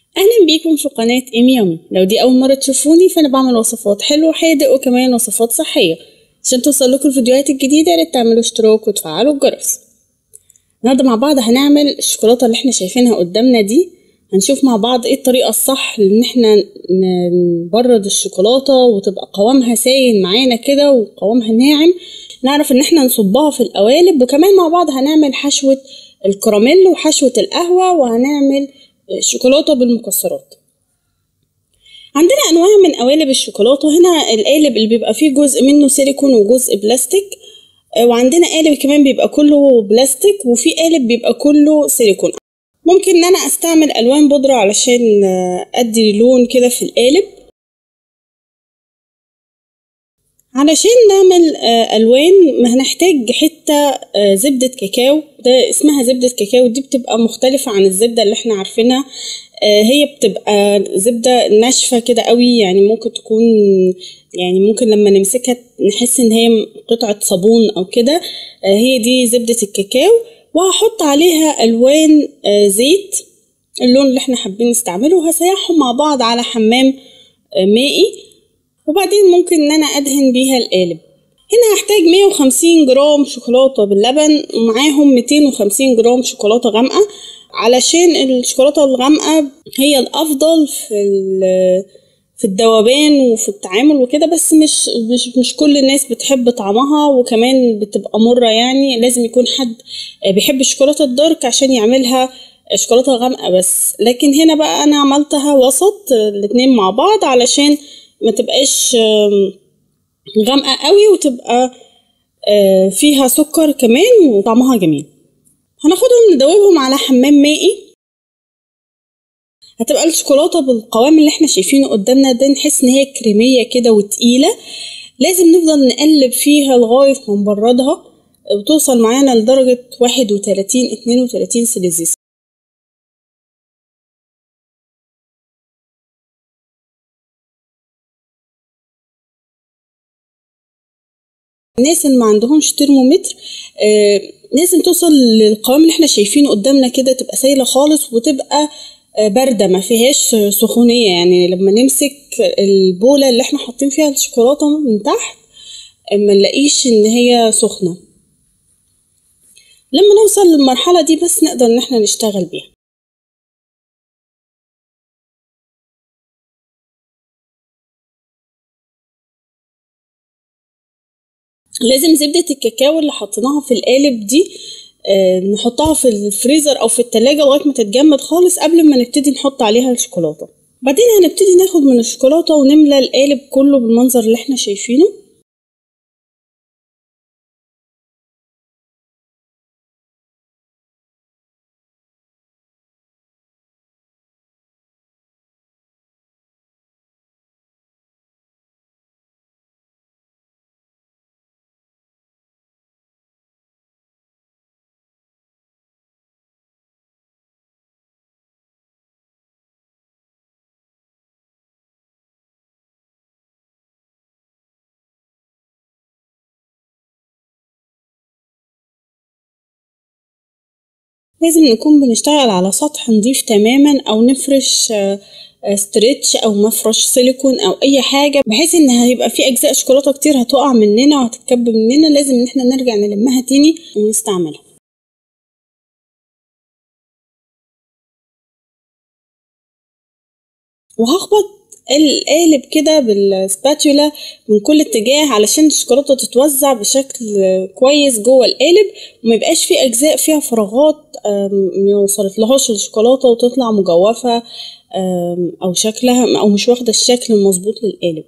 أهلا بيكم في قناة إيمي يومي لو دي أول مرة تشوفوني فأنا بعمل وصفات حلوة وحادق وكمان وصفات صحية عشان توصل لكم الفيديوهات الجديدة ياريت تعملوا اشتراك وتفعلوا الجرس النهاردة مع بعض هنعمل الشوكولاتة اللي احنا شايفينها قدامنا دي هنشوف مع بعض ايه الطريقة الصح ان احنا نبرد الشوكولاتة وتبقى قوامها سايل معانا كده وقوامها ناعم نعرف ان احنا نصبها في القوالب وكمان مع بعض هنعمل حشوة الكراميل وحشوة القهوة وهنعمل شوكولاتة بالمكسرات عندنا انواع من قوالب الشوكولاته هنا القالب اللي بيبقى فيه جزء منه سيليكون وجزء بلاستيك وعندنا قالب كمان بيبقى كله بلاستيك وفي قالب بيبقى كله سيليكون ممكن ان انا استعمل الوان بودرة علشان ادي لون كده في القالب علشان نعمل الوان هنحتاج حته زبده كاكاو ده اسمها زبده كاكاو دي بتبقى مختلفه عن الزبده اللي احنا عارفينها هي بتبقى زبده ناشفه كده قوي يعني ممكن تكون يعني ممكن لما نمسكها نحس ان هي قطعه صابون او كده هي دي زبده الكاكاو وهحط عليها الوان زيت اللون اللي احنا حابين نستعمله وهسيحهم مع بعض على حمام مائي وبعدين ممكن ان انا ادهن بيها القالب هنا هحتاج 150 جرام شوكولاتة باللبن ومعاهم 250 جرام شوكولاتة غامقة علشان الشوكولاتة الغامقة هي الأفضل في في الذوبان وفي التعامل وكده بس مش مش مش كل الناس بتحب طعمها وكمان بتبقى مرة يعني لازم يكون حد بيحب الشوكولاتة الدارك عشان يعملها شوكولاتة غامقة بس لكن هنا بقى أنا عملتها وسط الاتنين مع بعض علشان ما تبقاش غامقة قوي وتبقى فيها سكر كمان وطعمها جميل هناخدهم ندوبهم على حمام مائي هتبقى الشوكولاتة بالقوام اللي احنا شايفينه قدامنا ده نحس ان هي كريمية كده وتقيلة لازم نفضل نقلب فيها لغاية ما نبردها وتوصل معانا لدرجة واحد وتلاتين اتنين وتلاتين سيليزيوس الناس اللي ما عندهمش ترمومتر آه لازم توصل للقوام اللي احنا شايفينه قدامنا كده تبقى سايله خالص وتبقى آه بارده ما فيهاش سخونيه يعني لما نمسك البوله اللي احنا حاطين فيها الشوكولاته من تحت ما نلاقيش ان هي سخنه لما نوصل للمرحله دي بس نقدر ان احنا نشتغل بيها لازم زبدة الكاكاو اللي حطيناها في القالب دي آه نحطها في الفريزر او في التلاجة لغاية ما تتجمد خالص قبل ما نبتدي نحط عليها الشوكولاتة بعدين هنبتدي ناخد من الشوكولاتة ونملى القالب كله بالمنظر اللي احنا شايفينه لازم نكون بنشتغل على سطح نضيف تماما او نفرش ستريتش او مفرش سيليكون او اي حاجة بحيث ان هيبقى في اجزاء شوكولاتة كتير هتقع مننا وهتتكب مننا لازم ان احنا نرجع نلمها تاني ونستعملها وهخبط القالب كده بالسباتولا من كل اتجاه علشان الشوكولاته تتوزع بشكل كويس جوه القالب وما يبقاش في اجزاء فيها فراغات ما وصلت لهاش الشوكولاته وتطلع مجوفه او شكلها او مش واخده الشكل المظبوط للقالب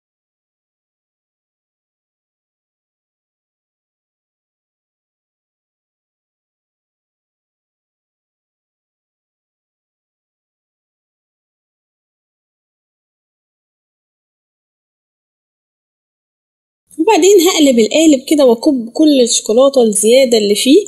وبعدين هقلب القالب كده واكب كل الشوكولاته الزياده اللي فيه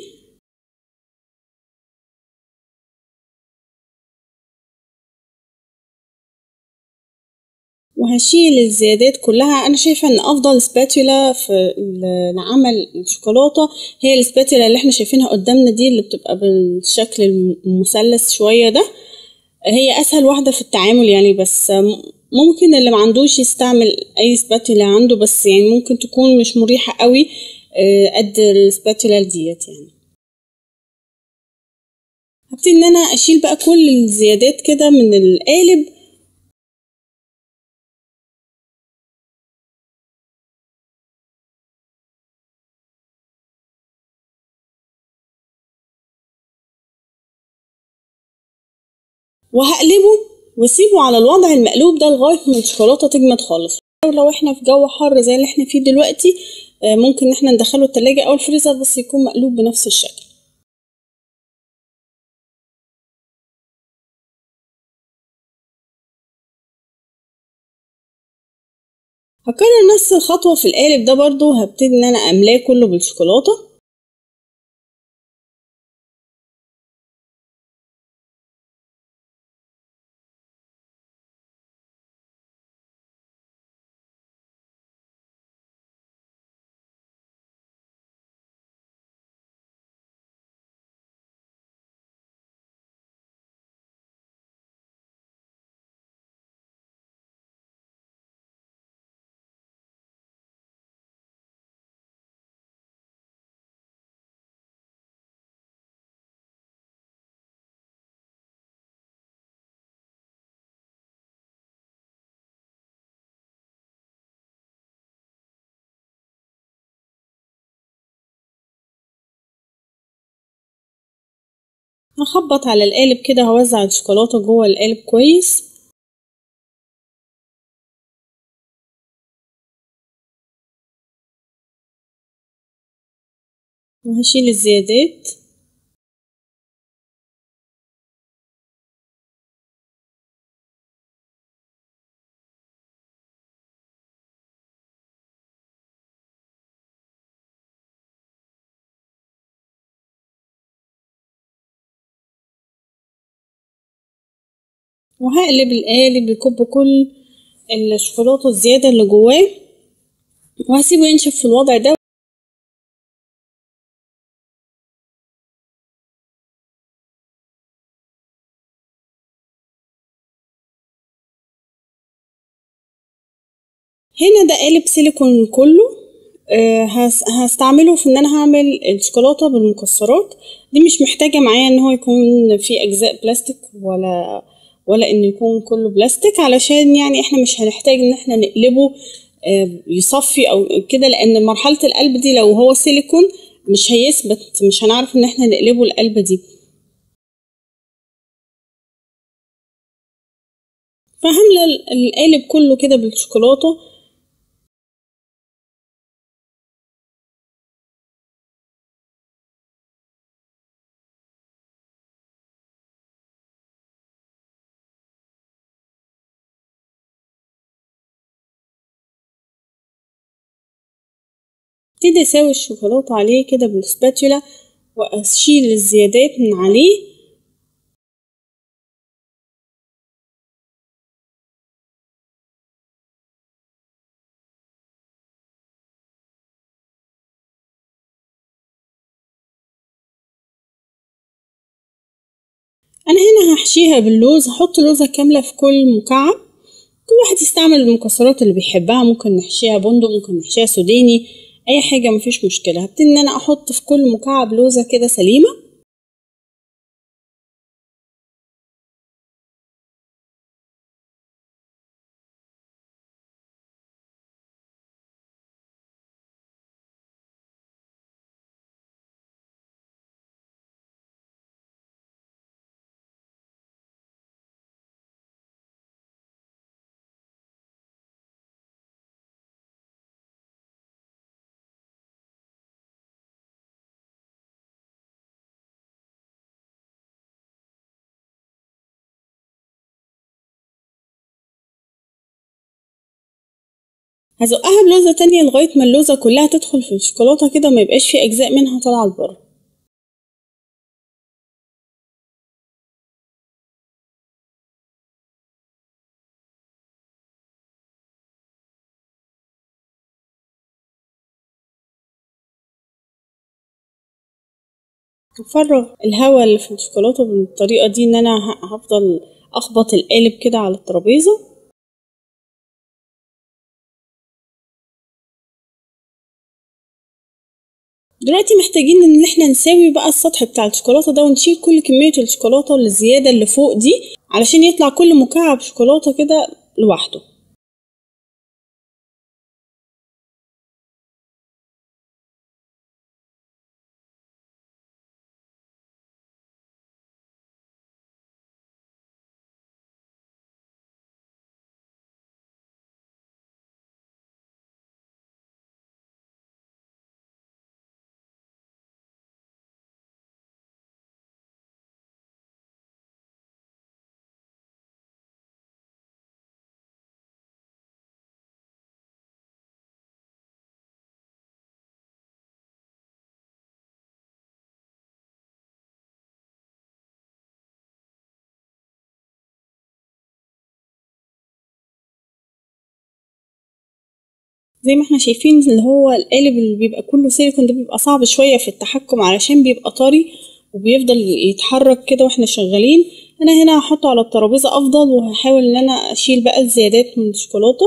وهشيل الزيادات كلها انا شايفه ان افضل سباتولا في لعمل الشوكولاته هي السباتولا اللي احنا شايفينها قدامنا دي اللي بتبقى بالشكل المثلث شويه ده هي اسهل واحده في التعامل يعني بس ممكن اللي ما عندوش يستعمل اي سباتولا عنده بس يعني ممكن تكون مش مريحه قوي آه، قد السباتولا ديت يعني هبتدي ان انا اشيل بقى كل الزيادات كده من القالب وهقلبه واسيبه على الوضع المقلوب ده لغاية ما الشوكولاتة تجمد خالص لو احنا في جو حر زي اللي احنا فيه دلوقتي آه، ممكن ان احنا ندخله التلاجة او الفريزر بس يكون مقلوب بنفس الشكل هكرر نفس الخطوة في القالب ده برضو هبتدي ان انا املاه كله بالشوكولاتة هخبط على القالب كده هوزع الشوكولاتة جوه القالب كويس وهشيل الزيادات وهقلب القالب يكب كل الشوكولاتة الزيادة اللي جواه وهسيبه ينشف في الوضع ده هنا ده قالب سيليكون كله آه، هستعمله في ان انا هعمل الشوكولاته بالمكسرات دي مش محتاجه معايا ان هو يكون فيه اجزاء بلاستيك ولا ولا انه يكون كله بلاستيك علشان يعني احنا مش هنحتاج ان احنا نقلبه آه، يصفي او كده لان مرحله القلب دي لو هو سيليكون مش هيثبت مش هنعرف ان احنا نقلبه القلبه دي فهملى القالب كله كده بالشوكولاته ابتدي اساوي الشوكولاتة عليه كده بالسباتولا واشيل الزيادات من عليه انا هنا هحشيها باللوز هحط لوزة كاملة في كل مكعب كل واحد يستعمل المكسرات اللي بيحبها ممكن نحشيها بندق ممكن نحشيها سوداني اي حاجه مفيش مشكله هبتدي ان انا احط في كل مكعب لوزه كده سليمه هزقها بلوزة تانية لغاية ما اللوزة كلها تدخل في الشوكولاتة كده وما يبقاش في أجزاء منها طالعة لبره هفرغ الهواء اللي في الشوكولاتة بالطريقة دي ان انا هفضل اخبط القالب كده على الترابيزه دلوقتي محتاجين ان احنا نساوي بقى السطح بتاع الشوكولاته ده ونشيل كل كميه الشوكولاته اللي زياده اللي فوق دي علشان يطلع كل مكعب شوكولاته كده لوحده زي ما احنا شايفين اللي هو القالب اللي بيبقى كله سيليكون ده بيبقى صعب شوية في التحكم علشان بيبقى طري وبيفضل يتحرك كده واحنا شغالين انا هنا هحطه على الترابيزة افضل وهحاول ان انا اشيل بقى الزيادات من الشوكولاتة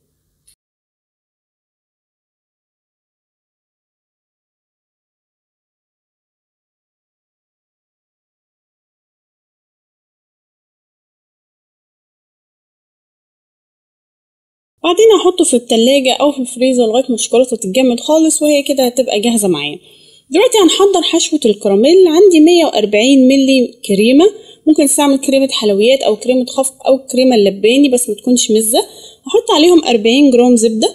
بعدين هحطه في التلاجة أو في الفريزر لغاية ما الشوكولاتة تتجمد خالص وهي كده هتبقى جاهزة معايا دلوقتي هنحضر حشوة الكراميل عندي مية وأربعين ملي كريمة ممكن استعمل كريمة حلويات أو كريمة خفق أو كريمة اللباني بس متكونش مزة هحط عليهم أربعين جرام زبدة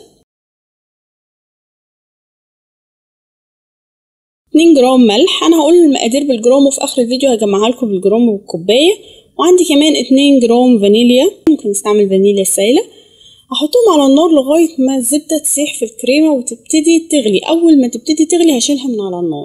اتنين جرام ملح أنا هقول المقادير بالجرام وفي آخر الفيديو هجمعها لكم بالجرام وبالكوباية وعندي كمان اتنين جرام فانيليا ممكن نستعمل فانيليا سايلة هحطهم على النار لغاية ما الزبدة تسيح في الكريمة وتبتدي تغلي أول ما تبتدي تغلي هشيلها من على النار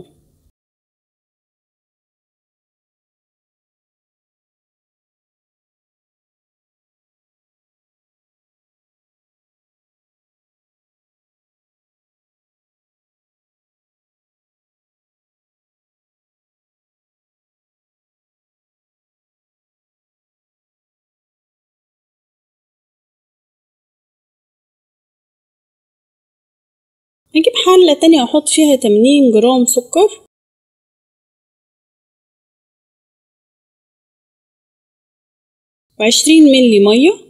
هجيب حلة تانية أحط فيها تمانين جرام سكر وعشرين ملي مية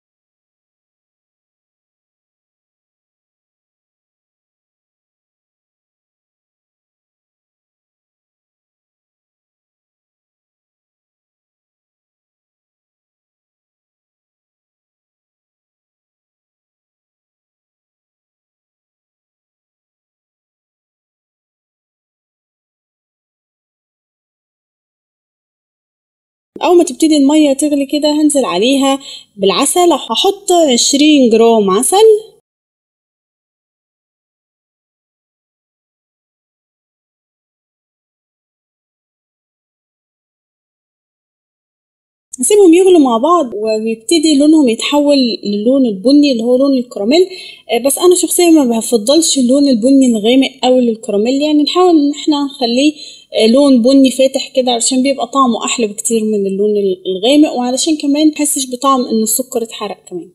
أول ما تبتدي المية تغلي كده هنزل عليها بالعسل هحط عشرين جرام عسل نسيبهم يغلوا مع بعض ويبتدي لونهم يتحول للون البني اللي هو لون الكراميل بس انا شخصيا ما بفضلش اللون البني الغامق قوي للكراميل يعني نحاول ان احنا نخليه لون بني فاتح كده علشان بيبقى طعمه احلى بكتير من اللون الغامق وعلشان كمان متحسش بطعم ان السكر اتحرق كمان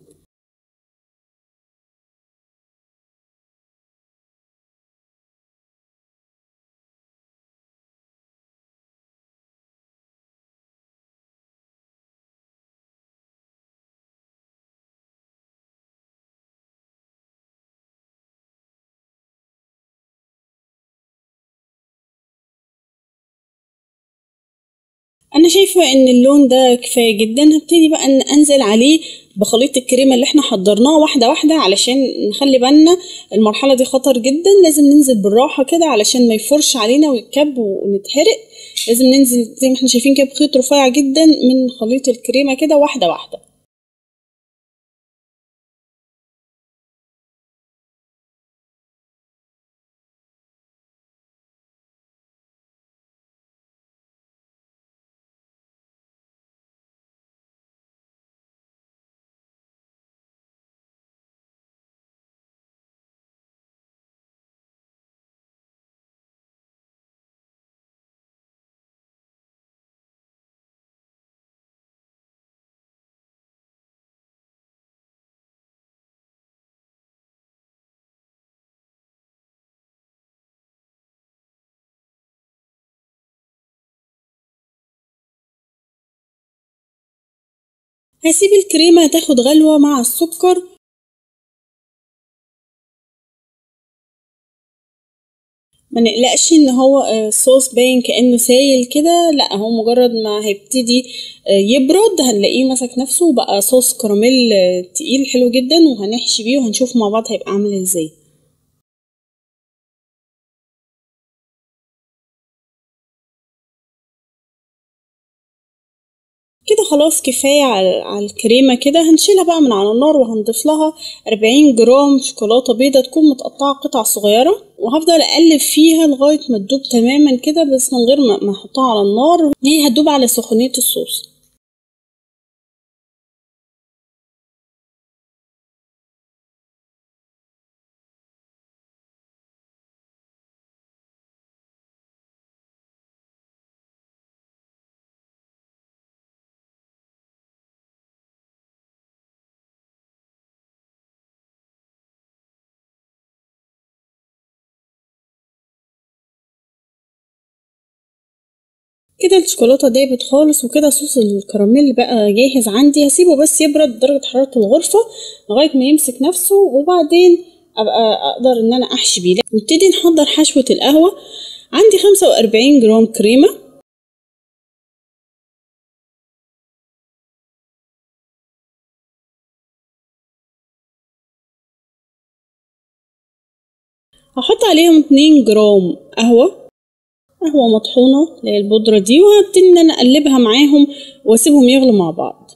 انا شايفه ان اللون ده كفايه جدا هبتدي بقى ان انزل عليه بخليط الكريمه اللي احنا حضرناه واحده واحده علشان نخلي بالنا المرحله دي خطر جدا لازم ننزل بالراحه كده علشان ما يفرش علينا ويتكب ونتحرق لازم ننزل زي ما احنا شايفين كده بخيط رفيع جدا من خليط الكريمه كده واحده واحده هسيب الكريمة تاخد غلوة مع السكر ما نقلقش ان هو الصوص باين كانه سايل كده لا هو مجرد ما هيبتدي يبرد هنلاقيه مسك نفسه وبقى صوص كراميل تقيل حلو جدا وهنحشي بيه وهنشوف مع بعض هيبقى عامل ازاي كده خلاص كفاية على الكريمة كده هنشيلها بقى من على النار وهنضيف لها أربعين جرام شوكولاتة بيضة تكون متقطعة قطع صغيرة وهفضل أقلب فيها لغاية ما تدوب تماما كده بس من غير ما أحطها على النار هي هتدوب على سخونية الصوص كده الشوكولاتة دابت خالص وكده صوص الكراميل بقى جاهز عندي هسيبه بس يبرد درجة حرارة الغرفة لغاية ما يمسك نفسه وبعدين ابقى اقدر ان انا احشي بيه نبتدي نحضر حشوة القهوة عندي خمسة واربعين جرام كريمة هحط عليهم اتنين جرام قهوة قهوة مطحونة اللي هي البودرة دي وهبتدي ان انا اقلبها معاهم واسيبهم يغلوا مع بعض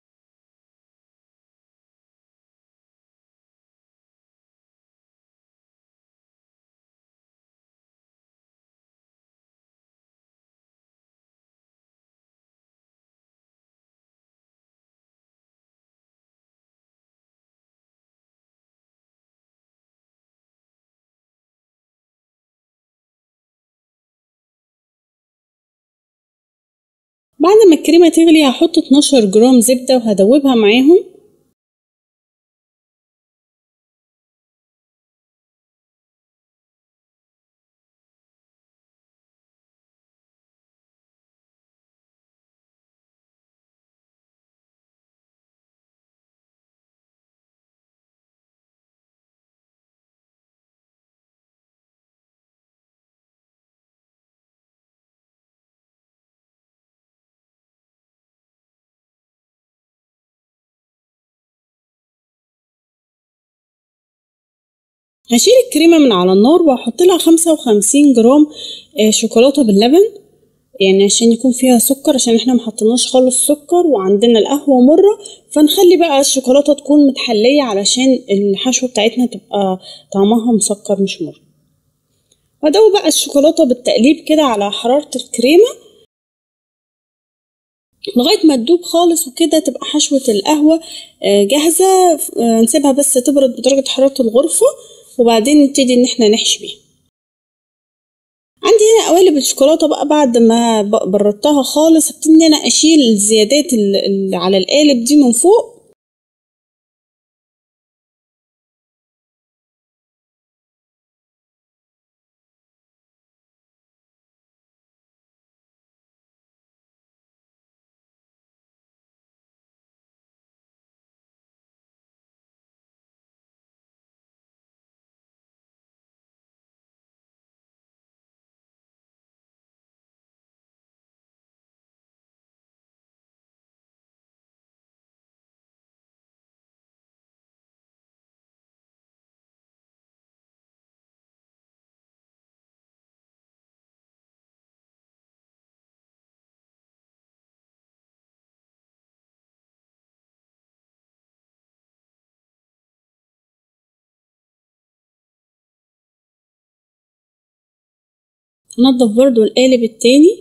بعد ما الكريمة تغلي هحط 12 جرام زبدة وهدوبها معاهم هشيل الكريمة من على النار وهحط لها خمسة وخمسين جرام شوكولاتة باللبن يعني عشان يكون فيها سكر عشان احنا محطناش خالص سكر وعندنا القهوة مرة فنخلي بقى الشوكولاتة تكون متحلية علشان الحشوة بتاعتنا تبقى طعمها مسكر مش مر وادوب بقى الشوكولاتة بالتقليب كده على حرارة الكريمة لغاية ما تدوب خالص وكده تبقى حشوة القهوة جاهزة نسيبها بس تبرد بدرجة حرارة الغرفة وبعدين نبتدي ان احنا نحشي بيها عندي هنا قوالب الشوكولاته بقى بعد ما بردتها خالص هبتدي ان انا اشيل الزيادات اللي على القالب دي من فوق نضف برضو القالب التاني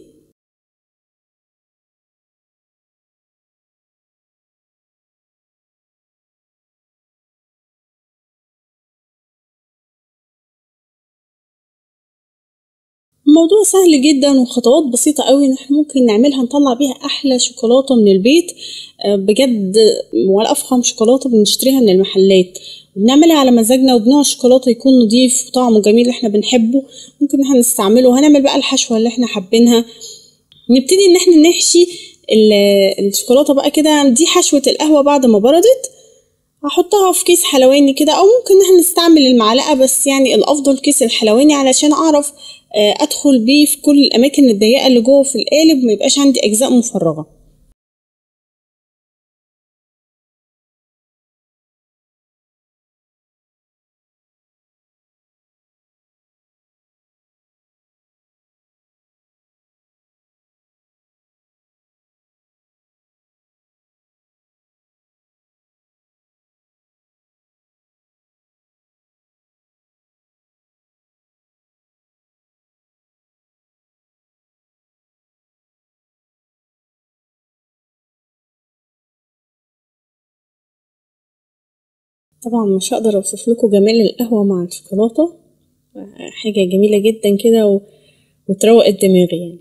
الموضوع سهل جدا وخطوات بسيطة قوي ان احنا ممكن نعملها نطلع بيها احلى شوكولاتة من البيت بجد ولا افخم شوكولاتة بنشتريها من المحلات وبنعملها على مزاجنا وبنوع الشوكولاتة يكون نضيف وطعمه جميل اللي احنا بنحبه ممكن احنا نستعمله وهنعمل بقى الحشوة اللي احنا حابينها نبتدي ان احنا نحشي ال- الشوكولاتة بقى كده دي حشوة القهوة بعد ما بردت هحطها في كيس حلواني كده او ممكن احنا نستعمل المعلقة بس يعني الافضل كيس الحلواني علشان اعرف آه، ادخل بيه في كل الاماكن الضيقة اللي جوه في القالب ما يبقاش عندي اجزاء مفرغة طبعا مش هقدر اوصف لكم جمال القهوة مع الشوكولاتة آه، حاجة جميلة جدا كده و... وتروق الدماغ يعني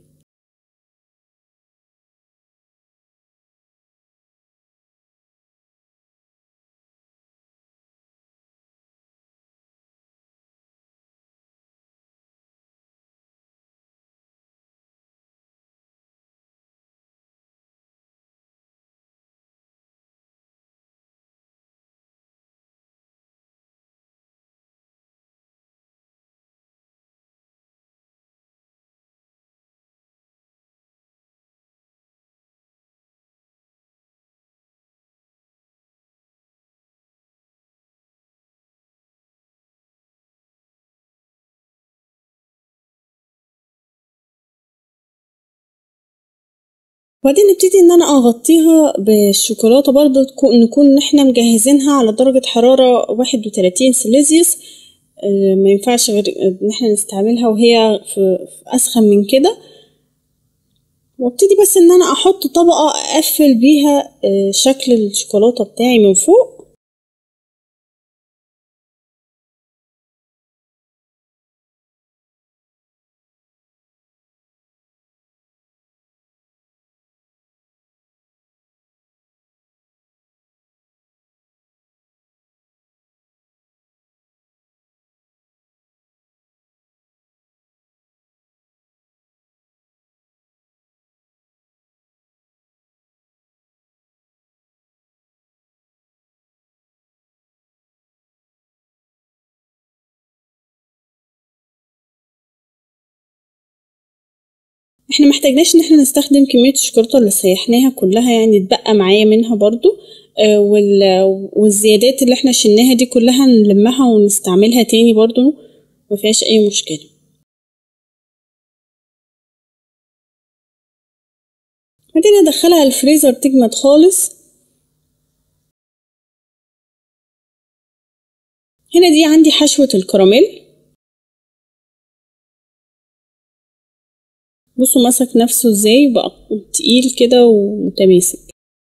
وبعدين نبتدي ان انا اغطيها بالشوكولاتة برضو تكون نكون احنا مجهزينها على درجة حرارة واحد وتلاتين سيليزيوس آه، ما ينفعش غير ان احنا نستعملها وهي في في اسخن من كده وابتدي بس ان انا احط طبقة اقفل بيها آه، شكل الشوكولاتة بتاعي من فوق احنا محتاجناش ان احنا نستخدم كمية الشوكولاتة اللي سيحناها كلها يعني اتبقى معايا منها برضو آه، وال- والزيادات اللي احنا شلناها دي كلها نلمها ونستعملها تاني برضو مفيهاش اي مشكلة بعدين ادخلها الفريزر تجمد خالص هنا دي عندي حشوة الكراميل بصوا مسك نفسه ازاي بقى تقيل كده ومتماسك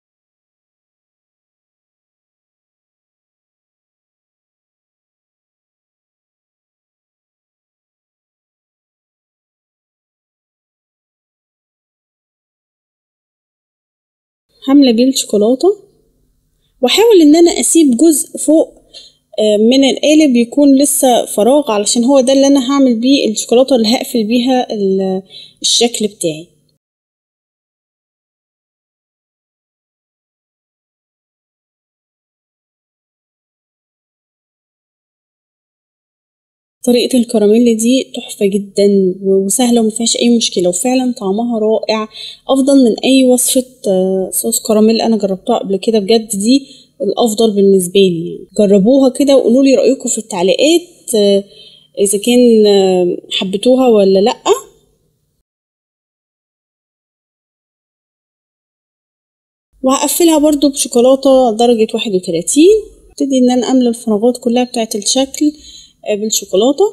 هاملة بيه الشوكولاتة واحاول ان انا اسيب جزء فوق آه، من القالب يكون لسه فراغ علشان هو ده اللي انا هعمل بيه الشوكولاتة اللي هقفل بيها ال- الشكل بتاعي طريقة الكراميل دي تحفة جدا وسهلة ومفيهاش أي مشكلة وفعلا طعمها رائع أفضل من أي وصفة آه، صوص كراميل أنا جربتها قبل كده بجد دي الأفضل بالنسبة لي يعني جربوها كده وقولوا لي رأيكم في التعليقات آه، إذا كان آه، حبيتوها ولا لأ وهقفلها برضو بشوكولاتة درجة واحد وتلاتين ابتدي ان انا املى الفراغات كلها بتاعة الشكل آه، بالشوكولاتة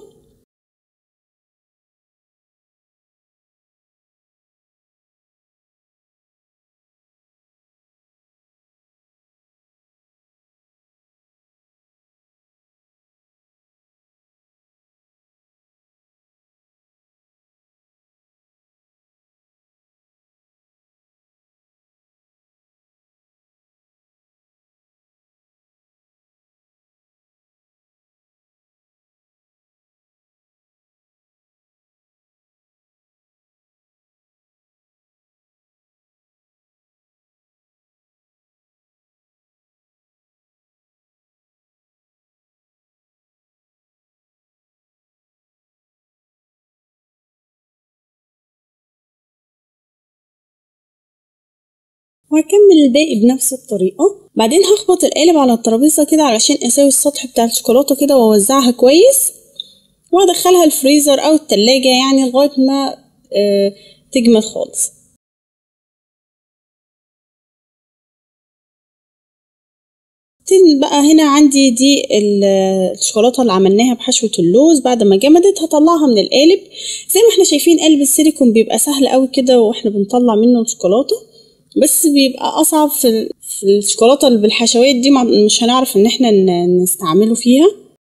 وهكمل الباقي بنفس الطريقة بعدين هخبط القالب على الترابيزة كده علشان اسوي السطح بتاع الشوكولاتة كده واوزعها كويس وادخلها الفريزر او التلاجة يعني لغاية ما آه تجمد خالص بقى هنا عندي دي الشوكولاته اللي عملناها بحشوه اللوز بعد ما جمدت هطلعها من القالب زي ما احنا شايفين قالب السيليكون بيبقى سهل قوي كده واحنا بنطلع منه الشوكولاته بس بيبقى اصعب في, في الشوكولاته اللي بالحشوات دي مش هنعرف ان احنا نستعمله فيها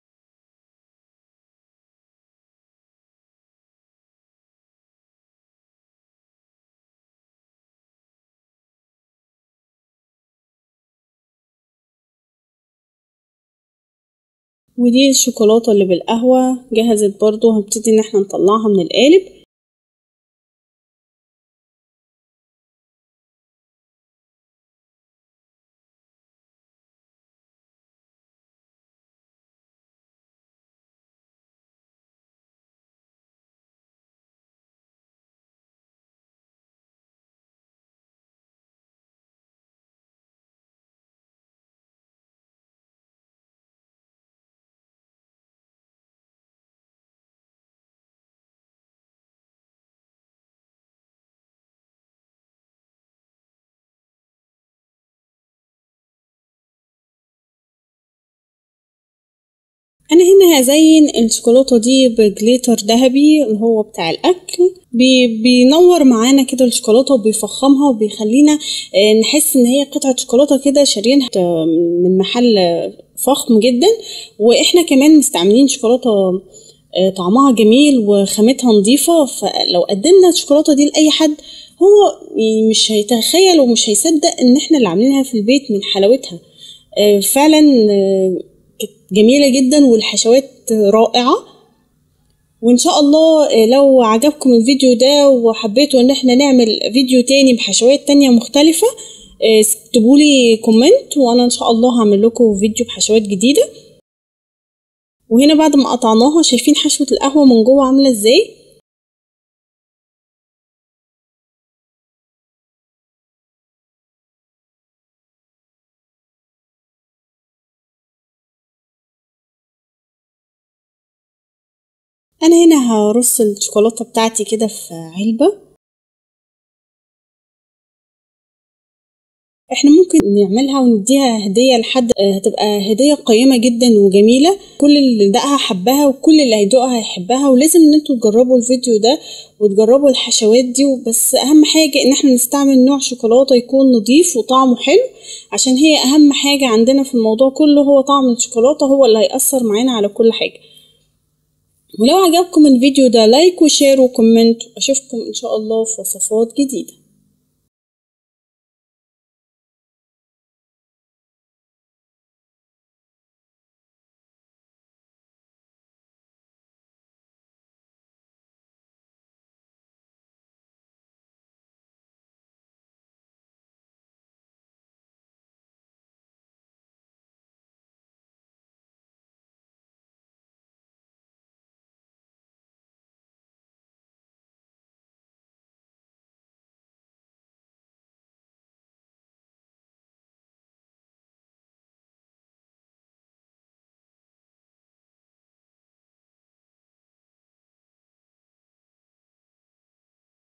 ودي الشوكولاتة اللي بالقهوة جهزت برضو هنبتدي ان احنا نطلعها من القالب انا هنا هزين الشوكولاته دي بجليتر ذهبي اللي هو بتاع الاكل بي بينور معانا كده الشوكولاته وبيفخمها وبيخلينا نحس ان هي قطعه شوكولاته كده شاريينها من محل فخم جدا واحنا كمان مستعملين شوكولاته طعمها جميل وخامتها نظيفه فلو قدمنا الشوكولاته دي لاي حد هو مش هيتخيل ومش هيصدق ان احنا اللي عاملينها في البيت من حلاوتها فعلا كانت جميلة جدا والحشوات رائعة وإن شاء الله لو عجبكم الفيديو ده وحبيتوا إن احنا نعمل فيديو تاني بحشوات تانية مختلفة اكتبولي كومنت وأنا إن شاء الله هعمل لكم فيديو بحشوات جديدة وهنا بعد ما قطعناها شايفين حشوة القهوة من جوه عاملة ازاي انا هنا هرص الشوكولاته بتاعتي كده في علبه احنا ممكن نعملها ونديها هدية لحد هتبقى هدية قيمة جدا وجميلة كل اللي دقها حبها وكل اللي هيدوقها هيحبها ولازم ان انتوا تجربوا الفيديو ده وتجربوا الحشوات دي بس اهم حاجة ان احنا نستعمل نوع شوكولاتة يكون نظيف وطعمه حلو عشان هي اهم حاجة عندنا في الموضوع كله هو طعم الشوكولاتة هو اللي هيأثر معانا على كل حاجة ولو عجبكم الفيديو ده لايك وشير وكومنت اشوفكم ان شاء الله في وصفات جديده